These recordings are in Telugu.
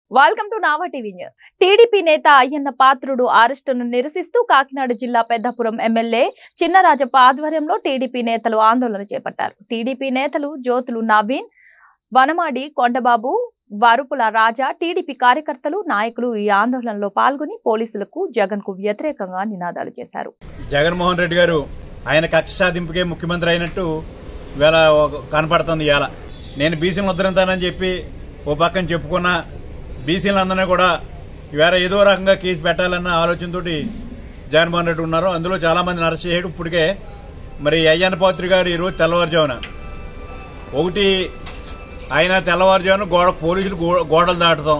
welcome to Nava TV news TDP నేత అయ్యన్న పాత్రుడు అరెస్టును నిరసిస్తూ కాకినాడ జిల్లా పెద్దపురం ఎమ్మెల్యే చిన్నరాజప్ప ఆధ్వర్యంలో టీడీపీ నేతలు ఆందోళన చేపట్టారు టీడీపీ నేతలు జ్యోతులు నవీన్ వనమాడి కొండబాబు వరుపుల రాజా టీడీపీ కార్యకర్తలు నాయకులు ఈ ఆందోళనలో పాల్గొని పోలీసులకు జగన్ కు వ్యతిరేకంగా నినాదాలు చేశారు జగన్మోహన్ రెడ్డి గారు ఆయన కక్ష సాధింపుకే ముఖ్యమంత్రి అయినట్టు ఇవాళ ఒక- కనపడుతుంది ఇవాళ నేను బీసీలను ఉద్ధరింతానని చెప్పి ఓ పక్కన చెప్పుకున్న బీసీలందరినీ కూడా ఇవాళ ఏదో రకంగా కేసు పెట్టాలన్న ఆలోచనతోటి జగన్మోహన్ రెడ్డి ఉన్నారు అందులో చాలామందిని అరెస్ట్ చేయడం ఇప్పటికే మరి అయ్యన్న పాత్రి గారు ఈరోజు తెల్లవారుజామున ఒకటి ఆయన తెల్లవారుజామున గోడ పోలీసులు గో- గోడలు దాటుతాం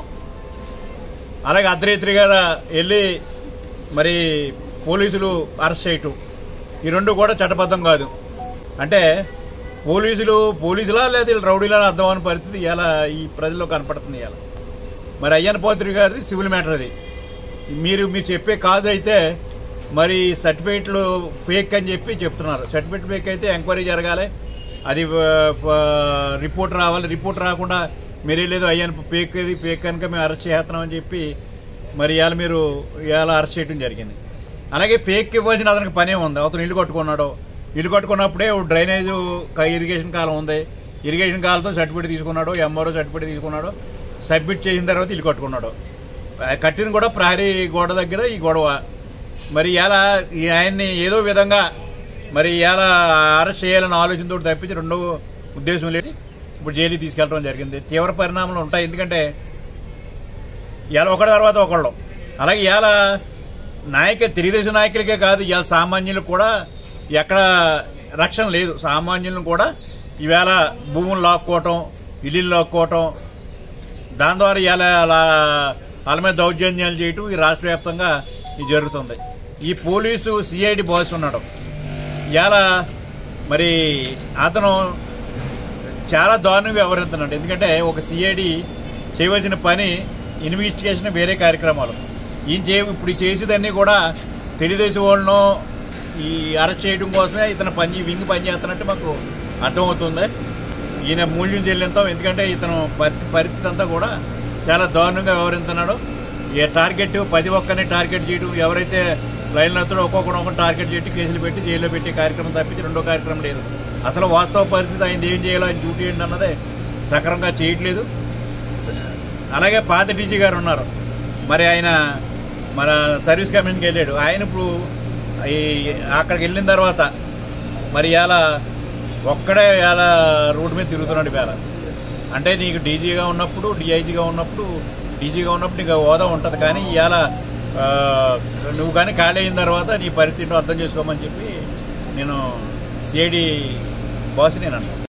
అలాగే అర్ధరాత్రిగా వెళ్ళి మరి పోలీసులు అరెస్ట్ చేయటం ఈ రెండు కూడా చట్టబద్ధం కాదు అంటే పోలీసులు పోలీసులా లేదా వీళ్ళు రౌడీలా అర్థం అనే పరిస్థితి ఇలా ఈ ప్రజల్లో కనపడుతుంది ఇలా మరి అయ్యన్న పోత్రి గారిది సివిల్ మ్యాటర్ అది మీరు మీరు చెప్పే కాదు అయితే మరి సర్టిఫికేట్లు ఫేక్ అని చెప్పి చెప్తున్నారు సర్టిఫికేట్ ఫేక్ అయితే ఎంక్వైరీ జరగాలి అది రిపోర్ట్ రావాలి రిపోర్ట్ రాకుండా మీరే లేదు అయ్యాను ఫేక్ ఇది ఫేక్ కనుక మేము అరెస్ట్ చేస్తున్నామని చెప్పి మరి ఇవాళ మీరు ఇవాళ అరెస్ట్ చేయడం జరిగింది అలాగే ఫేక్ ఇవ్వాల్సిన అతనికి పనే ఉంది అతను ఇల్లు కట్టుకున్నాడు ఇల్లు కట్టుకున్నప్పుడే ఓ డ్రైనేజ్ క- ఇరిగేషన్ కాలం ఉంది ఇరిగేషన్ కాలంతో సర్టిఫికేట్ తీసుకున్నాడు ఎంఆర్ఓ సర్టిఫికేట్ తీసుకున్నాడు సబ్మిట్ చేసిన తర్వాత ఇల్లు కట్టుకున్నాడు ఆ కట్టింది కూడా ప్రహరీ గోడ దగ్గర ఈ గొడవ మరి ఇలా ఆయన్ని ఏదో విధంగా మరి ఇలా అరెస్ట్ చేయాలన్న ఆలోచనతో తప్పించి రెండో ఉద్దేశం లేదు ఇప్పుడు జైలుకి తీసుకెళ్ళడం జరిగింది తీవ్ర పరిణామాలు ఉంటాయి ఎందుకంటే ఇవాళ ఒకటి తర్వాత ఒకళ్ళు అలాగే ఇవాళ నాయక తెలుగుదేశం నాయకులకే కాదు ఇవాళ సామాన్యులకు కూడా ఎక్కడ రక్షణ లేదు సామాన్యులను కూడా ఈవేళ భూములు లాక్కోవటం ఇల్లు లాక్కోవటం దాని ద్వారా ఇవాళ అలా వాళ్ళ మీద దౌర్జన్యాలు చేయటం ఈ రాష్ట్ర వ్యాప్తంగా ఇది జరుగుతుంది ఈ పోలీసు సిఐడి బాస్ ఉన్నాడు ఇవాళ మరి అతను చాలా దారుణంగా వ్యవహరిస్తున్నాడు ఎందుకంటే ఒక సిఐడి చేయవలసిన పని ఇన్వెస్టిగేషన్ వేరే కార్యక్రమాలు ఈయన చే ఇప్పుడు ఈ చేసేదన్నీ కూడా తెలుగుదేశం వాళ్ళను ఈ అరెస్ట్ చేయడం కోసమే ఇతను పని వింగ్ పని చేస్తున్నట్టు మాకు అర్థమవుతుంది ఈయన మూల్యం చెల్లింతాం ఎందుకంటే ఇతను పరి- పరిస్థితి అంతా కూడా చాలా దారుణంగా వ్యవహరిస్తున్నాడు ఏ టార్గెట్ పది ఒక్కరిని టార్గెట్ చేయడం ఎవరైతే లైన్లో వస్తాడో ఒక్కొక్కరు ఒక్కొక్క టార్గెట్ చేసి కేసులు పెట్టి జైల్లో పెట్టి కార్యక్రమం తప్పించి రెండో కార్యక్రమం లేదు అసలు వాస్తవ పరిస్థితి ఆయన ఏం చేయాలో ఆయన డ్యూటీ ఏంటి అన్నదే సక్రమంగా చేయట్లేదు అలాగే పాత డీజీ గారు ఉన్నారు మరి ఆయన మన సర్వీస్ కమిషన్కి వెళ్ళాడు ఆయన ఇప్పుడు ఈ అక్కడికి వెళ్ళిన తర్వాత మరి ఇలా ఒక్కడే ఇలా రోడ్డు మీద తిరుగుతున్నాడు ఇవాళ అంటే నీకు డీజీగా ఉన్నప్పుడు డిఐజీగా ఉన్నప్పుడు డీజీగా ఉన్నప్పుడు నీకు హోదా ఉంటుంది కానీ ఇవాళ ఆ, నువ్వు కానీ ఖాళీ అయిన తర్వాత నీ పరిస్థితిని అర్థం చేసుకోమని చెప్పి నేను సిఐడి బాస్ నేను అన్నాను